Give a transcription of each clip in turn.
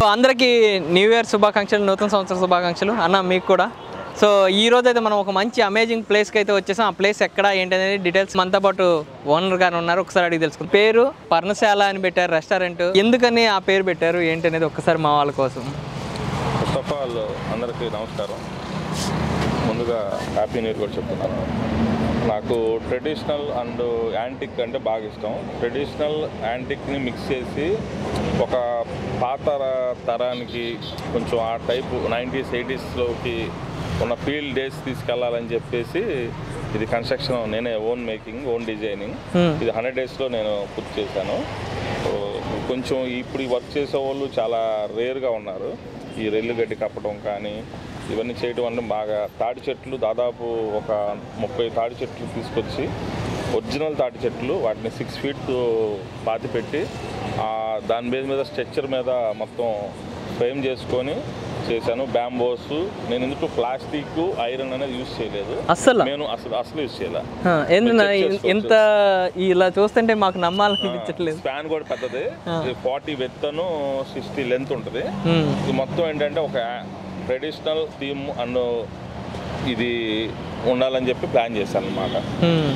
అందరికీ new year శుభాకాంక్షలు నూతన సంవత్సర శుభాకాంక్షలు అన్న మీకు కూడా సో ఈ రోజు అయితే మనం ఒక మంచి అమేజింగ్ ప్లేస్కి అయితే వచ్చేసాం ఆ ప్లేస్ ఎక్కడ ఏంటి అనేది డీటెయిల్స్ మనతో పాటు ఓనర్ గారు ఉన్నారు ఒకసారి అడిగి తెలుసుకుందాం పేరు పర్ణశాల అని పెట్టారు రెస్టారెంట్ ఎందుకని ఆ పేరు పెట్టారు ఏంటి అనేది ఒక్కసారి మా వాళ్ళ కోసం ఫస్ట్ ఆఫ్ ఆల్ అందరికీ నమస్కారం ముందుగా హ్యాపీ న్యూ ఇయర్ కూడా చెప్తున్నాను నాకు ట్రెడిషనల్ అండ్ యాంటిక్ అంటే బాగా ఇష్టం ట్రెడిషనల్ యాంటిక్ని మిక్స్ చేసి ఒక పాత ర- తరానికి కొంచెం ఆ టైపు నైంటీస్ ఎయిటీస్లోకి ఉన్న ఫీల్డ్ డేస్ తీసుకెళ్లాలని చెప్పేసి ఇది కన్స్ట్రక్షన్ నేనే own making own designing Hmm. ఇది హండ్రెడ్ డేస్లో నేను పూర్తి చేశాను సో, కొంచెం ఇప్పుడు ఈ వర్క్ చేసే వాళ్ళు చాలా రేర్గా ఉన్నారు ఈ రెల్లు గడ్డి కప్పడం కానీ ఇవన్నీ చేయడం వల్ల బాగా తాటి చెట్లు దాదాపు ఒక ముప్పై తాటి చెట్లు తీసుకొచ్చి ఒరిజినల్ తాటి చెట్లు వాటిని సిక్స్ ఫీట్ పాతి పెట్టి ఆ దాని మీద మీద స్ట్రెచ్చర్ మీద మొత్తం ఫ్రేమ్ చేసుకొని చేశాను బ్యాంబోస్ నేను ఎందుకు ప్లాస్టిక్ ఐరన్ అనేది యూజ్ చేయలేదు అస్సలు నేను అసలు అసలు యూజ్ చేయలే ఆ, ఎందున check చేసుకోవచ్చు. ఇంత ఇలా చూస్తుంటే మాకు నమ్మాలనిపించట్లేదు స్పాన్ కూడా పెద్దది ఫార్టీ వెత్తను సిక్స్టీ లెంత్ ఉంటుంది ఉమ్, ఇది మొత్తం ఏంటంటే ఒక ట్రెడిషనల్ థీమ్ అండ్ ఇది ఉండాలని చెప్పి ప్లాన్ చేశాను అనమాట ఉమ్.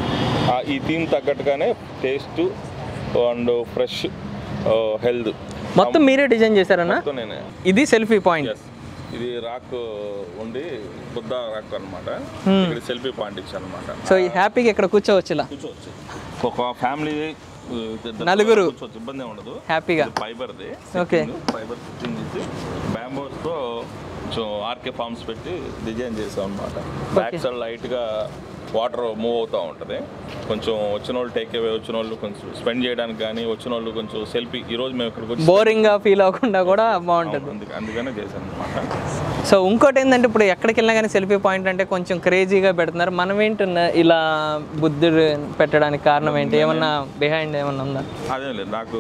ఈ థీమ్ తగ్గట్టుగానే టేస్ట్ అండ్ ఫ్రెష్ హెల్త్ మొత్తం మీరే డిజైన్ చేశారన్నా మొత్తం నేనే ఇది సెల్ఫీ పాయింట్ Yes. ఇది రాక్ ఉండి బుద్ధ రాక్ అనమాట Hmm. ఇక్కడ సెల్ఫీ పాయింట్ ఇచ్చాను అనమాట సో ఈ హ్యాపీగా ఇక్కడ కూర్చోవచ్చు ఇలా కూర్చోవచ్చు ఒక ఫ్యామిలీ నలుగురు. కూర్చోవచ్చు ఇబ్బంది ఏం ఉండదు హ్యాపీగా ఫైబర్ది Okay. ఫైబర్ స్టిచ్చింగ్ చేసి బ్యాంబోస్తో కొంచెం ఆర్కే ఫార్మ్స్ పెట్టి డిజైన్ చేసాం అనమాట బ్యాక్ సైడ్ లైట్గా వాటర్ మూవ్ అవుతూ ఉంటుంది కొంచెం వచ్చిన వాళ్ళు టేక్ అవే వచ్చిన వాళ్ళు కొంచెం స్పెండ్ చేయడానికి కానీ వచ్చిన వాళ్ళు కొంచెం సెల్ఫీ ఈ రోజు మేము ఇక్కడికి వచ్చి బోరింగ్గా ఫీల్ అవ్వకుండా కూడా బాగుంటుంది అందుకే అందుకనే చేశాను అనమాట సో ఇంకోటి ఏంటంటే ఇప్పుడు ఎక్కడికి వెళ్ళినా కానీ సెల్ఫీ పాయింట్ అంటే కొంచెం క్రేజీగా పెడుతున్నారు మనం ఏంటన్నా ఇలా బుద్ధుడు పెట్టడానికి కారణం ఏంటి ఏమన్నా బిహైండ్ ఏమన్నా ఉందా అదే లేదు నాకు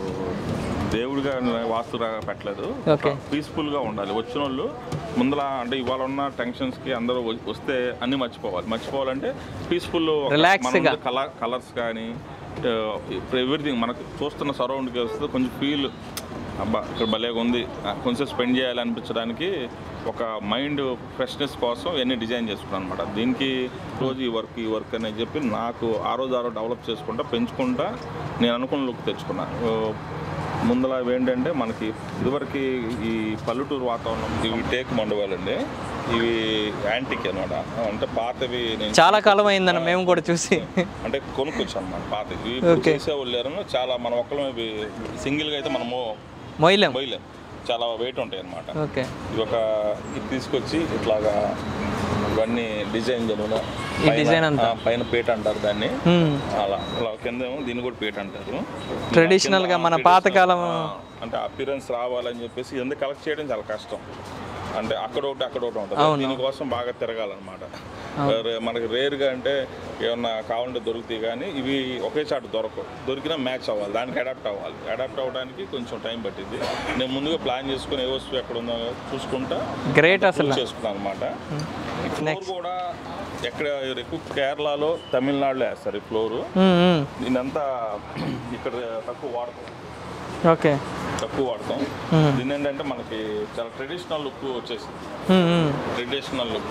దేవుడిగా వాస్తురాగా పెట్టలేదు ఓకే పీస్ఫుల్గా ఉండాలి వచ్చిన వాళ్ళు ముందర అంటే ఇవాళ ఉన్న టెన్షన్స్కి అందరూ వ- వస్తే అన్ని మర్చిపోవాలి మర్చిపోవాలంటే పీస్ఫుల్ Relax గా. కలర్ కలర్స్ కానీ ఆ, ఇప్పుడు ఎవ్రీథింగ్ మనకు చూస్తున్న సరౌండ్కి వస్తే కొంచెం ఫీల్ అబ్బా ఇక్కడ భలేగా ఉంది ఆ, కొంచెం స్పెండ్ చేయాలి అనిపించడానికి ఒక మైండ్ ఫ్రెష్నెస్ కోసం ఇవన్నీ డిజైన్ చేసుకున్నాను అనమాట దీనికి రోజు ఈ వర్క్ ఈ వర్క్ అని చెప్పి నాకు ఆ రోజు ఆ రోజు డెవలప్ చేసుకుంటా పెంచుకుంటా నేను అనుకున్న లుక్ తెచ్చుకున్నా ఓ, ముందల అవి ఏంటంటే మనకి ఇదివరకు ఈ పల్లెటూరు వాతావరణం ఇవి టేక్ మండవాలండి ఇవి యాంటిక్ అనమాట అంటే పాతవి నేను చాలా కాలం అయిందన్న మేము కూడా చూసి అంటే కొనుక్కొచ్చాను అనమాట పాత ఇవి ఇప్పుడు చేసేవాళ్ళు లేరు చాలా మన ఒక్కలం ఇవి సింగిల్గా అయితే మనము మొయ్యలేం మొయ్యలేం చాలా వెయిట్ ఉంటాయి అనమాట ఓకే ఇది ఒక ఇది తీసుకొచ్చి ఇట్లాగా ఇవన్నీ డిజైన్ చేయడం ఈ design అంతా? పైన పేట అంటారు దాన్ని Hmm. అలా అలా కింద ఏమో దీన్ని కూడా పేట అంటారు Traditional గా మన Traditional, పాతకాలం- ఆ, అంటే అపిరెన్స్ రావాలని చెప్పేసి ఎందుకు కలెక్ట్ చేయడం చాలా కష్టం అంటే అక్కడ ఒకటి అక్కడ ఒకటి ఉంటుంది దీనికోసం బాగా తిరగాలన్నమాట రే- మనకి రేర్గా అంటే ఏమన్నా కావాలంటే దొరుకుతాయి కానీ ఇవి ఒకే చాటు దొరకవు దొరికినా మ్యాచ్ అవ్వాలి దానికి అడాప్ట్ అవ్వాలి అడాప్ట్ అవ్వడానికి కొంచెం టైం పట్టింది నేను ముందుగా ప్లాన్ చేసుకుని ఏ వస్తువు ఎక్కడ ఉందో చూసుకుంటా గ్రేట్ అసలు చేసుకున్నాను అనమాట ఈ ఫ్లోర్ కూడా ఎక్కడ ఎక్కువ కేరళలో తమిళనాడులో వేస్తారు ఈ ఫ్లోరు ఉమ్, ఉమ్. దీనంతా ఇక్కడ తక్కువ వాడతాం ఓకే తక్కువ వాడతాం Hmm. దీని ఏంటంటే మనకి చాలా ట్రెడిషనల్ లుక్ వచ్చేసింది ఉమ్, ఉమ్. ట్రెడిషనల్ లుక్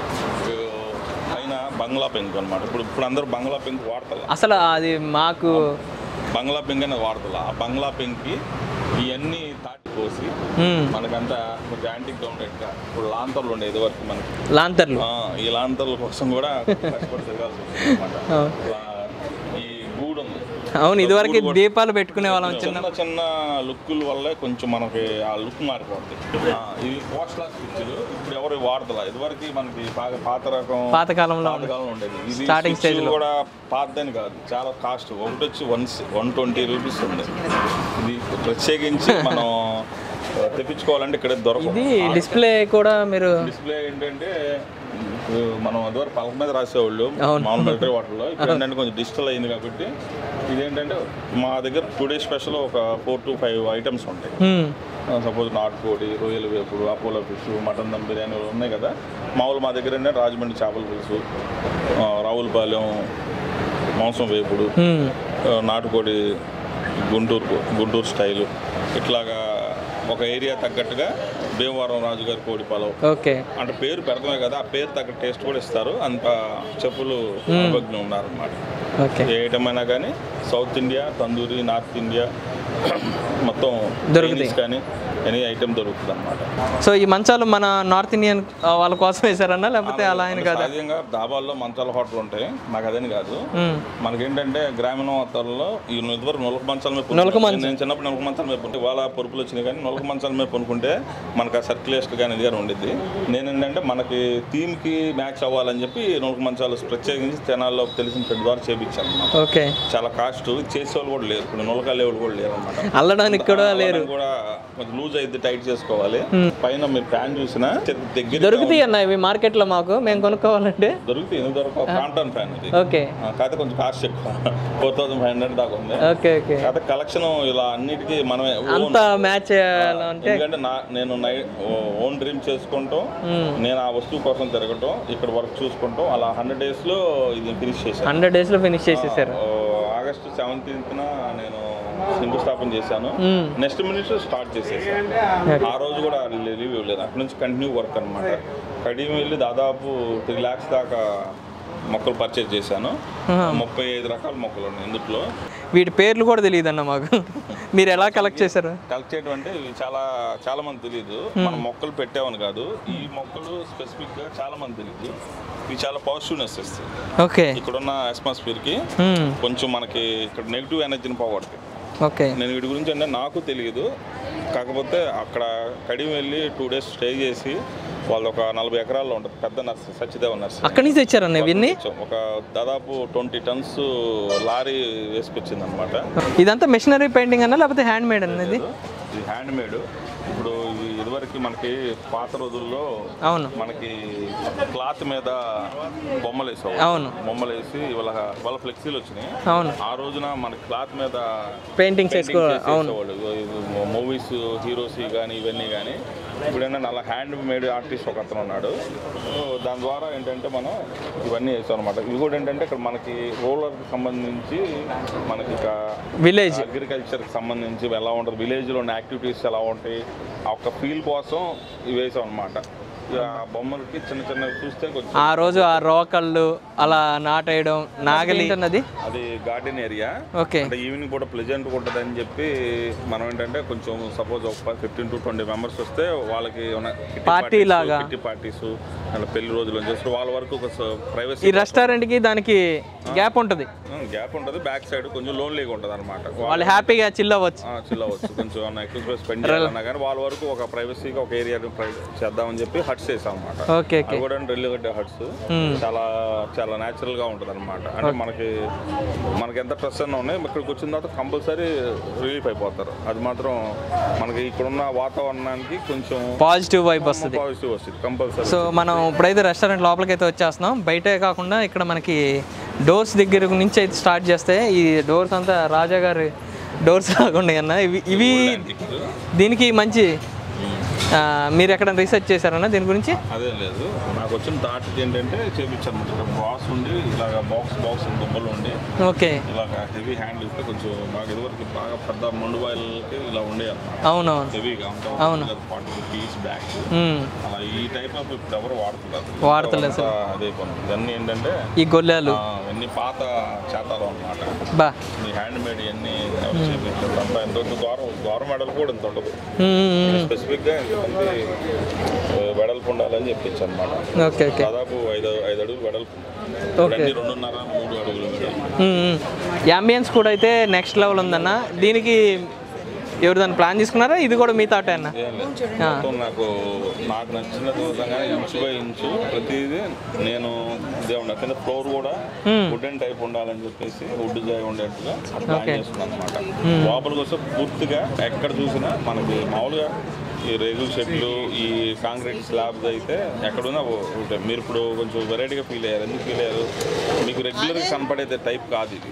పైన బంగ్లా పెంక్ అనమాట ఇప్పుడు ఇప్పుడు అందరూ బంగ్లా పెంక్ వాడతారు అసలు అది మాకు బంగ్లా పెంక్ అనేది వాడతారు ఆ బంగ్లా పెంక్కి ఇవన్నీ తాటి పోసి ఉమ్, మనకంతా కొంచెం యాంటిక్ ఉండేట్టుగా ఇప్పుడు లాంతర్లు ఉండేది వరకు మనకి లాంతర్లు ఆ, ఈ లాంతర్ల కోసం కూడా కష్టపడి తిరగాల్సి వచ్చింది అనమాట ఈ గూడు ఉంది అవును ఇదివరకు దీపాలు పెట్టుకునే వాళ్ళం చిన్న చిన్న చిన్న లుక్కుల వల్లే కొంచెం మనకి ఆ లుక్ మారిపోతుంది ఆ, ఇవి పోస్టల్ స్విచ్లు ఇప్పుడు ఎవరు వాడతలా ఇదివరకు మనకి బాగా పాత రకం పాతకాలంలో పాతకాలం ఉండేది ఇది Starting స్విచ్ stage లో. కూడా పాతదని కాదు చాలా కాస్ట్ ఒకటి వచ్చి వన్ వన్ ట్వంటీ రూపీస్ ఉంది ఇది ప్రత్యేకించి మనం ఆ, తెప్పించుకోవాలంటే ఇక్కడ దొరకదు ఇది డిస్ప్లే కూడా మీరు డిస్ప్లే ఏంటంటే ఇప్పుడు మనం అదివరకు పలక మీద రాసేవాళ్ళు అవును. మామూలు మిలిటరీ వాటర్లో ఇప్పుడు ఏంటంటే కొంచెం డిజిటల్ అయింది కాబట్టి ఇదేంటంటే మా దగ్గర టుడే స్పెషల్ ఒక ఫోర్ టు ఫైవ్ ఐటమ్స్ ఉంటాయి ఉమ్, సపోజ్ నాటుకోడి రొయ్యల వేపుడు Apollo fish mutton dum biryani ఉన్నాయి కదా మామూలు మా దగ్గర ఏంటంటే రాజమండ్రి చేపల పులుసు ఆ, రావులపాలెం మాంసం వేపుడు ఉమ్, ఆ, నాటుకోడి గుంటూరు గుంటూరు స్టైలు ఇట్లాగా ఒక ఏరియా తగ్గట్టుగా భీమవరం రాజు గారి కోడి పలావ్ ఓకే అంటే పేరు పెడతామే కదా ఆ పేరు తగ్గ టేస్ట్ కూడా ఇస్తారు అంత చెప్పులు అనుభజ్ఞ ఉన్నారు అన్నమాట ఓకే ఏ ఐటమ్ అయినా కానీ south India tandoori north India మొత్తం దొరుకుతాయి. Chinese కానీ ఎనీ ఐటమ్ దొరుకుతుంది అనమాట సో ఈ మంచాలు మన నార్త్ ఇండియన్ ఆ, వాళ్ళ కోసం వేసారన్నా లేకపోతే అలా ఆయన కాదా సహజంగా డాబాల్లో మంచాల హోటల్ ఉంటాయి మాకు అదని కాదు మ్మ్. మనకేంటంటే గ్రామీణ వాతావరణంలో ఈ ఇదివరకు నులక మంచాల మీద నులక పనుకున్నాం. నేను చిన్నప్పుడు నులక మంచాల మీద పనుకుంటే వాళ్ళ పరుపులు వచ్చినాయి కానీ నులక మంచాల మీద పనుకుంటే మనకు ఆ సర్క్యులేషన్ కానీ ఇది కానీ ఉండిద్ది నేను ఏంటంటే మనకి థీమ్కి మ్యాచ్ అవ్వాలని చెప్పి నులక మంచాలు ప్రత్యేకించి తెనాల్లో తెలిసిన ఫ్రెండ్ ద్వారా చేపించాను అన్నమాట ఓకే చాలా కాస్ట్ చేసేవాళ్ళు కూడా లేరు ఇప్పుడు నులక లేవులు కూడా లేరు అనమాట అల్లడానికి కూడా లేరు కూడా కొంచెం లూజ్ అయితే టైట్ చేసుకోవాలి పైన మీరు ప్యాన్ చూసినా దగ్గర దొరుకుతాయి అన్న ఇవి మార్కెట్లో మాకు మేము కొనుక్కోవాలంటే దొరుకుతాయి ఎందుకు దొరకవు కాంటన్ ఫ్యాన్ ఇది ఓకే ఆ, కాకపోతే కొంచెం కాస్ట్ ఎక్కువ ఫోర్ థౌసండ్ ఫైవ్ హండ్రెడ్ దాకా ఉంది ఓకే ఓకే కాకపోతే కలెక్షన్ ఇలా అన్నిటికీ మనమే own. అంత మ్యాచ్ చేయాలంటే ఎందుకంటే నా నేను నై ఓన్ డ్రీమ్ చేసుకుంటాం మ్మ్. నేను ఆ వస్తువు కోసం తిరగటం ఇక్కడ వర్క్ చూసుకుంటాం అలా హండ్రెడ్ డేస్లో ఇది ఫినిష్ చేశాను హండ్రెడ్ డేస్లో ఫినిష్ చేసేసారు ఓ, ఆగస్టు సెవెంటీన్త్న నేను శంకుస్థాపన చేశాను మ్మ్. నెక్స్ట్ మినిట్ స్టార్ట్ చేసేసాను ఆ రోజు కూడా లీవ్ ఇవ్వలేదు అక్కడ నుంచి కంటిన్యూ వర్క్ అనమాట కడియం వెళ్ళి దాదాపు త్రీ ల్యాక్స్ దాకా మొక్కలు పర్చేజ్ చేశాను ముప్పై ఐదు రకాల మొక్కలు ఉన్నాయి ఇందులో వీటి పేర్లు కూడా తెలియదు అన్న మాకు మీరు ఎలా కలెక్ట్ చేశారు కలెక్ట్ చేయడం అంటే ఇవి చాలా చాలా మంది తెలియదు మనం మొక్కలు పెట్టామని కాదు ఈ మొక్కలు స్పెసిఫిక్ గా చాలా మంది తెలియదు ఇవి చాలా పాజిటివ్నెస్ ఇస్తాయి ఓకే ఇక్కడున్న atmosphere కి మ్మ్. కొంచెం మనకి ఇక్కడ నెగిటివ్ ఎనర్జీని పోగొడతాయి ఓకే నేను వీటి గురించి అంటే నాకు తెలియదు కాకపోతే అక్కడ కడియం వెళ్ళి టూ డేస్ స్టే చేసి వాళ్ళు ఒక నలభై ఎకరాల్లో ఉంటుంది పెద్ద నర్సరీ సత్యదేవ నర్సరీ అక్కడి నుంచి తెచ్చారన్న ఇవన్నీ ఒక దాదాపు ట్వంటీ టన్స్ లారీ వేసుకొచ్చింది అనమాట ఇదంతా మెషినరీ పెయింటింగ్ అన్న లేకపోతే హ్యాండ్ మేడ్ అన్నది ఇది హ్యాండ్ మేడ్ ఇప్పుడు ఇవి ఇదివరకు మనకి పాత రోజుల్లో అవును మనకి క్లాత్ మీద బొమ్మలు వేసేవాళ్ళు అవును బొమ్మలు వేసి వాళ్ళ వాళ్ళ ఫ్లెక్సీలు వచ్చినాయి అవును ఆ రోజున మనకి క్లాత్ మీద పెయింటింగ్ చేసుకో అవును మూవీస్ హీరోస్ కానీ ఇవన్నీ కానీ ఇప్పుడు ఏంటంటే అలా హ్యాండ్ మేడ్ ఆర్టిస్ట్ ఒక అతను ఉన్నాడు సో దాని ద్వారా ఏంటంటే మనం ఇవన్నీ వేసాం అనమాట ఇవి కూడా ఏంటంటే ఇక్కడ మనకి రూరల్కి సంబంధించి మనకి ఇక విలేజ్ అగ్రికల్చర్కి సంబంధించి ఎలా ఉంటుంది విలేజ్లో ఉన్న యాక్టివిటీస్ ఎలా ఉంటాయి ఆ ఒక్క ఫీల్ కోసం ఇవి వేసాం అనమాట ఇక ఆ బొమ్మలకి చిన్న చిన్నవి చూస్తే కొంచెం ఆ రోజు ఆ రోకళ్ళు అలా నాటేయడం నాగలి అన్నది అది గార్డెన్ ఏరియా ఓకే అంటే ఈవినింగ్ కూడా ప్లెజెంట్ ఉంటుంది అని చెప్పి మనం ఏంటంటే కొంచెం సపోజ్ ఒక ఫిఫ్టీన్ టు ట్వంటీ మెంబర్స్ వస్తే వాళ్ళకి Party లాగా. కిట్టి పార్టీస్ అలా పెళ్లి రోజులు చేస్తారు వాళ్ళ వరకు ఒక ప్రైవసీ ఈ రెస్టారెంట్కి దానికి గ్యాప్ ఉంటుంది గ్యాప్ ఉంటుంది బ్యాక్ సైడ్ కొంచెం లోన్లీగా ఉంటుంది అనమాట వాళ్ళు హ్యాపీగా చిల్ అవ్వచ్చు చిల్ అవ్వచ్చు కొంచెం ఏమన్నా ఎక్కువ స్పేస్ స్పెండ్ చేయాలన్నా కానీ వాళ్ళ వరకు ఒక ప్రైవసీగా ఒక ఏరియా చేద్దామని చెప్పి హట్స్ వేసాం అనమాట ఓకే ఓకే అవి కూడా రెల్లిగడ్డ హట్స్ చాలా చాలా న్యాచురల్ గా ఉంటుంది అనమాట అంటే మనకి మనకి ఎంత స్ట్రెస్ అన్నా ఉన్నాయి ఇక్కడికి వచ్చిన తర్వాత కంపల్సరీ రిలీఫ్ అయిపోతారు అది మాత్రం మనకి ఇక్కడున్న వాతావరణానికి కొంచెం పాజిటివ్ వైబ్ వస్తుంది పాజిటివ్ వస్తుంది కంపల్సరీ సో మనం ఇప్పుడైతే రెస్టారెంట్ లోపలికి అయితే వచ్చేస్తున్నాం బయటే కాకుండా ఇక్కడ మనకి డోర్స్ దగ్గర నుంచి అయితే స్టార్ట్ చేస్తే ఈ డోర్స్ అంతా రాజా గారి డోర్స్ లాగా ఉన్నాయి అన్న ఇవి ఇవి దీనికి మంచి ఆ, మీరు ఎక్కడ రీసెర్చ్ చేశారన్న దీని గురించి అదే లేదు నాకు వచ్చిన థాట్ ఏంటంటే చేపించాను ఇక్కడ బాక్స్ ఉండి ఇలాగ బాక్స్ బాక్స్ దుబ్బలు ఉండి ఓకే ఇలాగ హెవీ హ్యాండ్ ఇస్తే కొంచెం బాగా ఇదివరకు బాగా పెద్ద మండు బాయిల్కి ఇలా ఉండే అనమాట అవునవును హెవీగా అవును. ఉంటాం ఫార్టీ రూపీస్ బ్యాగ్స్ మ్మ్. అలా ఈ టైప్ ఆఫ్ ఇప్పుడు ఎవరు వాడుతున్నారు వాడతలేదు అంతా అదే పని ఇవన్నీ ఏంటంటే ఈ గొల్లాలు ఆ, ఇవన్నీ పాత చేతాలు అనమాట బా ఈ హ్యాండ్ మేడ్ ఇవన్నీ ఎవరు చేపించారు అంతా ఎంత ఉంటుంది ద్వారం ద్వారం మెడల్ కూడా ఇంత ఉండదు మ్మ్. స్పెసిఫిక్గా ఇంతమంది ఆ, వెడల్పు ఉండాలని చెప్పించి అనమాట ఓకే ఓకే దాదాపు ఐదు ఐదు అడుగులు వెడల్పు ఇప్పుడు అన్ని రెండున్నర మూడు అడుగులు వెడల్పు. అంబియన్స్ కూడా అయితే నెక్స్ట్ లెవెల్ ఉందన్న దీనికి ఎవరు దాన్ని ప్లాన్ తీసుకున్నారా ఇది కూడా మీ తాటే అన్న ఏం లేదు. మొత్తం నాకు నాకు నచ్చిన విధంగా ఇంచు బై ఇంచు ప్రతిదీ నేను దేవుడు కింద ఫ్లోర్ కూడా వుడెన్ టైప్ ఉండాలని చెప్పేసి వుడ్ జాయ్ ఉండేట్టుగా ప్లాన్ చేస్తున్నాను అనమాట లోపలికి వస్తే పూర్తిగా ఎక్కడ చూసినా మనకి మామూలుగా ఈ రేగుల షెడ్లు ఈ కాంక్రీట్ స్లాబ్స్ అయితే ఎక్కడున్నా ఉంటాయి మీరు ఇప్పుడు కొంచెం వెరైటీగా ఫీల్ అయ్యారు ఎందుకు ఫీల్ అయ్యారు మీకు రెగ్యులర్గా కనపడే టైప్ కాదు ఇది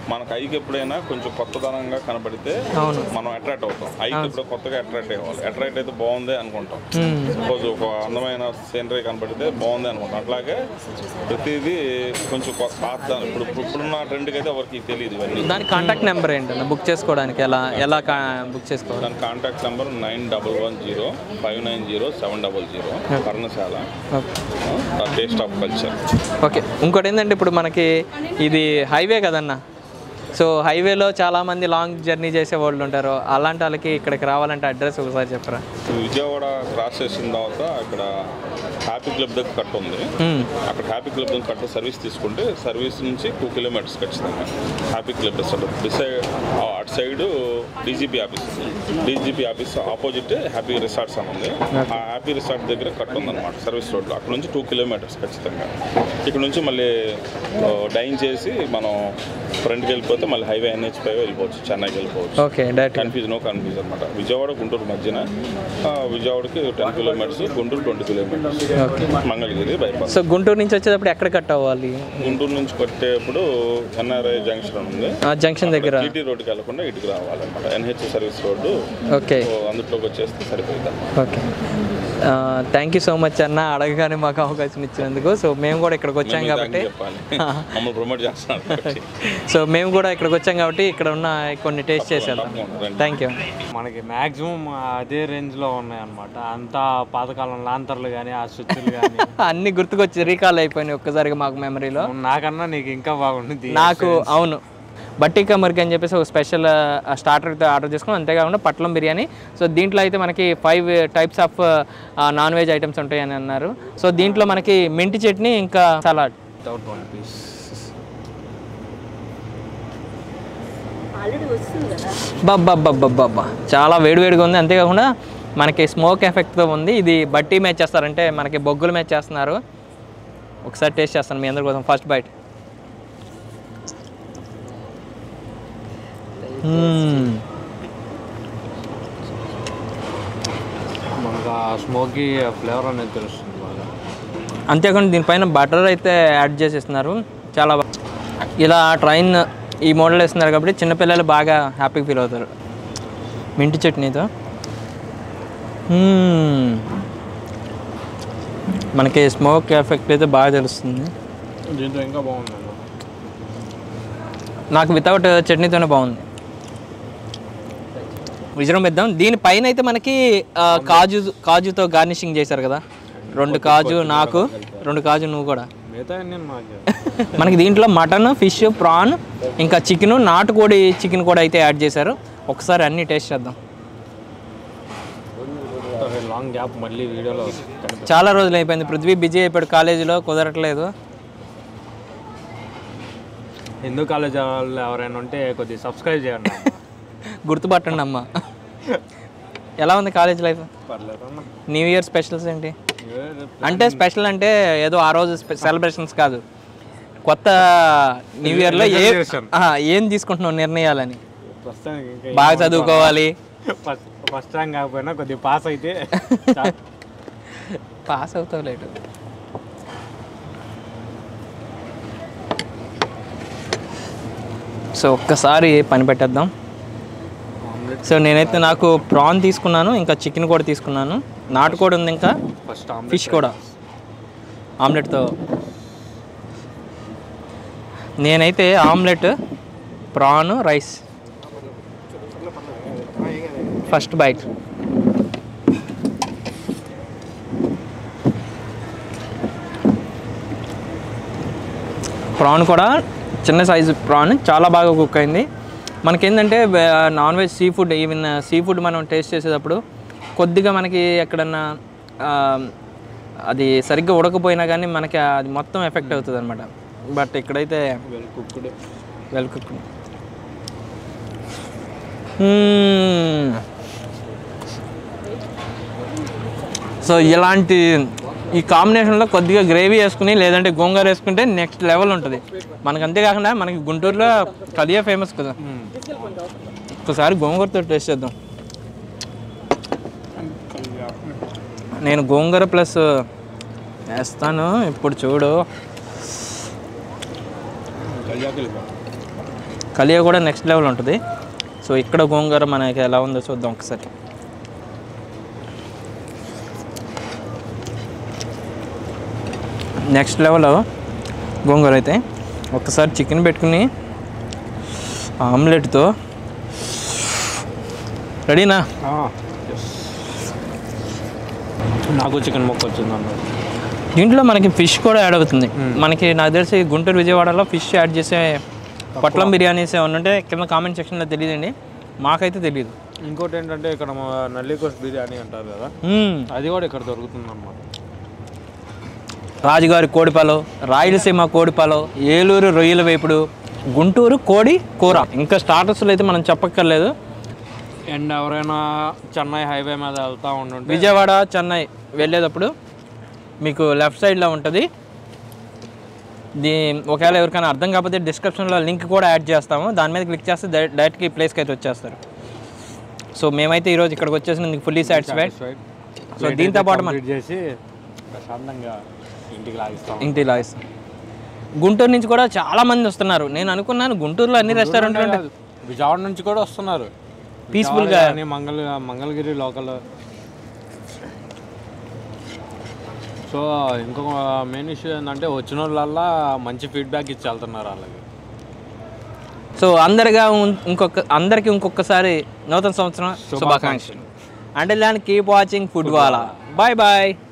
మనకు ఐకి ఎప్పుడైనా కొంచెం కొత్తదనంగా కనబడితే అవును. మనం అట్రాక్ట్ అవుతాం ఐకి ఎప్పుడు కొత్తగా అట్రాక్ట్ అవ్వాలి అట్రాక్ట్ అయితే బాగుంది అనుకుంటాం మ్మ్. సపోజ్ ఒక అందమైన సీనరీ కనబడితే బాగుంది అనుకుంటాం అట్లాగే ప్రతిదీ కొంచెం కొత్త పాత ఇప్పుడు ఇప్పుడున్న ట్రెండ్కి అయితే ఎవరికి తెలియదు ఇవన్నీ దాని కాంటాక్ట్ నెంబర్ ఏంటన్నా బుక్ చేసుకోవడానికి ఎలా ఎలా కా- బుక్ చేసుకోవాలి దాని contact number nine double one zero five nine zero seven double zero Parnasala okay taste of culture okay ఇంకోటి ఏంటంటే ఇప్పుడు మనకి ఇది హైవే కదన్న సో హైవేలో చాలామంది లాంగ్ జర్నీ చేసే వాళ్ళు ఉంటారు అలాంటి వాళ్ళకి ఇక్కడికి రావాలంటే అడ్రస్ ఒకసారి చెప్పరా విజయవాడ క్రాస్ చేసిన తర్వాత ఇక్కడ హ్యాపీ క్లబ్ దగ్గర కట్ట ఉంది మ్మ్. అక్కడ హ్యాపీ క్లబ్ దగ్గర కట్ట సర్వీస్ తీసుకుంటే సర్వీస్ నుంచి టూ కిలోమీటర్స్ ఖచ్చితంగా హ్యాపీ క్లబ్ అసలు డిసైడ్ అటు side DGP office DGP office opposite happy resorts అని ఉంది ఆ హ్యాపీ రిసార్ట్ దగ్గర కట్ట ఉందన్నమాట సర్వీస్ రోడ్లో అక్కడ నుంచి టూ కిలోమీటర్స్ ఖచ్చితంగా ఇక్కడ నుంచి మళ్ళీ డైన్ చేసి మనం ఫ్రంట్కి వెళ్ళిపోతే మళ్ళీ హైవే ఎన్హెచ్ పై వెళ్ళిపోవచ్చు చెన్నైకి వెళ్ళిపోవచ్చు okay direct confuse no confuse అనమాట విజయవాడ గుంటూరు మధ్యన ఆ, విజయవాడకి ten kilometres Guntur twenty kilometres Mangalagiri bypass so Guntur నుంచి వచ్చేటప్పుడు ఎక్కడ కట్ అవ్వాలి గుంటూరు నుంచి కొట్టేప్పుడు ఎన్ఆర్ఐ జంక్షన్ అని ఉంది ఆ జంక్షన్ దగ్గర జీటీ రోడ్డుకి వెళ్ళకుండా ఇటుకు రావాలన్నమాట NH service road okay so అందులోకి వచ్చేస్తే సరిపోయింది okay thank you so much అన్న అడగగానే మాకు అవకాశం ఇచ్చినందుకు సో మేము కూడా ఇక్కడికి వచ్చాం కాబట్టి చెప్పాలి మమ్మల్ని ప్రమోట్ చేస్తున్నారు కాబట్టి. సో మేము కూడా ఇక్కడికి వచ్చాం కాబట్టి ఇక్కడ ఉన్న కొన్ని టేస్ట్ చేసేద్దాం రండి. థ్యాంక్ యూ మనకి మ్యాక్సిమం అదే రేంజ్లో ఉన్నాయన్నమాట అంతా పాతకాలం లాంతర్లు కానీ ఆ స్విచ్లు కానీ అన్ని గుర్తుకొచ్చి రీకాల్ అయిపోయినాయి ఒక్కసారిగా మాకు మెమరీలో నాకన్నా నీకు ఇంకా బాగుంది నాకు అవును బట్టికా మురికి అని చెప్పేసి ఒక స్పెషల్ స్టార్టర్ అయితే ఆర్డర్ చేసుకున్నాం అంతేకాకుండా పట్లం బిర్యానీ సో దీంట్లో అయితే మనకి five types of non veg items ఉంటాయి అని అన్నారు సో దీంట్లో మనకి మెంటి చట్నీ ఇంకా సలాడ్ వితౌట్ వన్ పీస్ బాబ్బా చాలా వేడివేడిగా ఉంది అంతేకాకుండా మనకి స్మోక్ ఎఫెక్ట్తో ఉంది ఇది బట్టి మ్యాచ్ చేస్తారంటే మనకి బొగ్గులు మ్యాచ్ చేస్తున్నారు ఒకసారి టేస్ట్ చేస్తాను మీ అందరి కోసం ఫస్ట్ బైట్ మనకు ఆ స్మోకీ ఫ్లేవర్ అనేది తెలుస్తుంది బాగా అంతేకాకుండా దీనిపైన బటర్ అయితే యాడ్ చేసేస్తున్నారు చాలా బా- ఇలా ట్రైన్ ఈ మోడల్ వేస్తున్నారు కాబట్టి చిన్నపిల్లలు బాగా హ్యాపీగా ఫీల్ అవుతారు మింటి చట్నీతో మ్మ్. మనకి స్మోక్ ఎఫెక్ట్ అయితే బాగా తెలుస్తుంది దీంట్లో ఇంకా బాగుంది నాకు వితౌట్ చట్నీతోనే బాగుంది విజృంభిద్దాం దీనిపైన అయితే మనకి ఆ, కాజు కాజుతో గార్నిషింగ్ చేశారు కదా రెండు కాజు నాకు రెండు కాజు నువ్వు కూడా మిగతా నేను మాకు మనకి దీంట్లో మటన్ ఫిష్ ప్రాన్ ఇంకా చికెన్ నాటుకోడి చికెన్ కూడా అయితే యాడ్ చేశారు ఒకసారి అన్ని టేస్ట్ చేద్దాం లాంగ్ గ్యాప్ మళ్ళీ వీడియోలో కనిపి చాలా రోజులు అయిపోయింది పృథ్వీ బిజీ అయిపోయాడు కాలేజీలో కుదరట్లేదు హిందూ కాలేజ్ వాళ్ళు ఎవరైనా ఉంటే కొద్దిగా సబ్స్క్రైబ్ చేయండి గుర్తుపట్టండి అమ్మ ఎలా ఉంది కాలేజ్ లైఫ్ పర్లేదు అన్న న్యూ ఇయర్ స్పెషల్స్ ఏంటి ఇవే అంటే స్పెషల్ అంటే ఏదో ఆ రోజు సెలబ్రేషన్స్ కాదు కొత్త న్యూ ఇయర్లో ఏ Resolution. ఆ, ఏం తీసుకుంటున్నావు నిర్ణయాలని ప్రస్తుతానికి ఇంకా బాగా చదువుకోవాలి ఫస్ట్ ఫస్ట్ ర్యాంక్ కాకపోయినా కొద్దిగా పాస్ అయితే చాలు. పాస్ అవుతావు లేటు సో ఒక్కసారి పని పెట్టేద్దాం సో నేనైతే నాకు ప్రాన్ తీసుకున్నాను ఇంకా చికెన్ కూడా తీసుకున్నాను నాటుకోడి ఉంది ఇంకా ఫస్ట్ ఆమ్లెట్ ఫిష్ కూడా ఆమ్లెట్తో నేనైతే omelette prawn rice first bite prawn కూడా చిన్న సైజు ప్రాన్ చాలా బాగా కుక్ అయింది మనకేంటంటే non veg seafood even seafood మనం టేస్ట్ చేసేటప్పుడు కొద్దిగా మనకి ఎక్కడన్నా ఆ, అది సరిగ్గా ఉడకపోయినా కానీ మనకి అది మొత్తం ఎఫెక్ట్ అవుతుంది అనమాట బట్ ఇక్కడైతే well cooked well cook so ఇలాంటి ఈ కాంబినేషన్లో కొద్దిగా గ్రేవీ వేసుకుని లేదంటే గోంగూర వేసుకుంటే నెక్స్ట్ లెవెల్ ఉంటుంది మనకు అంతేకాకుండా మనకి గుంటూరులో కలియా ఫేమస్ కదా ఒకసారి గోంగూరతో టేస్ట్ చేద్దాం నేను గోంగూర ప్లస్ వేస్తాను ఇప్పుడు చూడు కలియ కూడా నెక్స్ట్ లెవెల్ ఉంటుంది సో ఇక్కడ గోంగూర మనకి ఎలా ఉందో చూద్దాం ఒకసారి నెక్స్ట్ లెవెల్ గోంగూర అయితే ఒక్కసారి చికెన్ పెట్టుకుని ఆమ్లెట్తో రెడీనా నాకు చికెన్ మొక్క వచ్చింది అన్న దీంట్లో మనకి ఫిష్ కూడా యాడ్ అవుతుంది మనకి నాకు తెలిసి గుంటూరు విజయవాడలో ఫిష్ యాడ్ చేసే పొట్లం బిర్యానీస్ ఏమన్నా ఉంటే కింద కామెంట్ సెక్షన్లో తెలియదండి మాకైతే తెలియదు ఇంకోటి ఏంటంటే ఇక్కడ మా నల్లికోస్ బిర్యానీ అంటారు కదా మ్మ్. అది కూడా ఇక్కడ దొరుకుతుంది అనమాట రాజుగారి కోడిపాలు రాయలసీమ కోడిపాలు ఏలూరు రొయ్యల వేపుడు గుంటూరు కోడి కూర ఇంకా స్టార్టర్స్లో అయితే మనం చెప్పక్కర్లేదు అండ్ ఎవరైనా చెన్నై హైవే మీద వెళ్తా ఉండుంటే విజయవాడ చెన్నై వెళ్ళేటప్పుడు మీకు లెఫ్ట్ సైడ్లో ఉంటుంది దీ ఒకవేళ ఎవరికైనా అర్థం కాకపోతే డిస్క్రిప్షన్లో లింక్ కూడా యాడ్ చేస్తాము దాని మీద క్లిక్ చేస్తే డై- డైరెక్ట్గా ఈ ప్లేస్కి అయితే వచ్చేస్తారు సో మేమైతే ఈరోజు ఇక్కడికి వచ్చేసినందుకు ఫుల్లీ సాటిస్ఫైడ్ సో దీంతో పాటు మన కంప్లీట్ చేసి ప్రశాంతంగా ఇంటికి లాగిస్తాం ఇంటి లాగిస్తాం గుంటూరు నుంచి కూడా చాలా మంది వస్తున్నారు నేను అనుకున్నాను గుంటూరులో అన్ని రెస్టారెంట్లు ఉంటాయి విజయవాడ నుంచి కూడా వస్తున్నారు పీస్ఫుల్గా కానీ మంగళ మంగళగిరి లోకల్ సో ఇంకొక మెయిన్ ఇష్యూ ఏంటంటే వచ్చిన వాళ్ళల్లా మంచి ఫీడ్బ్యాక్ ఇచ్చి వెళ్తున్నారు వాళ్ళకి సో అందరిగా ఉం- ఇంకొక అందరికి ఇంకొకసారి నూతన సంవత్సరం శుభాకాంక్షలు అంటే దాన్ని keep watching food Wala bye bye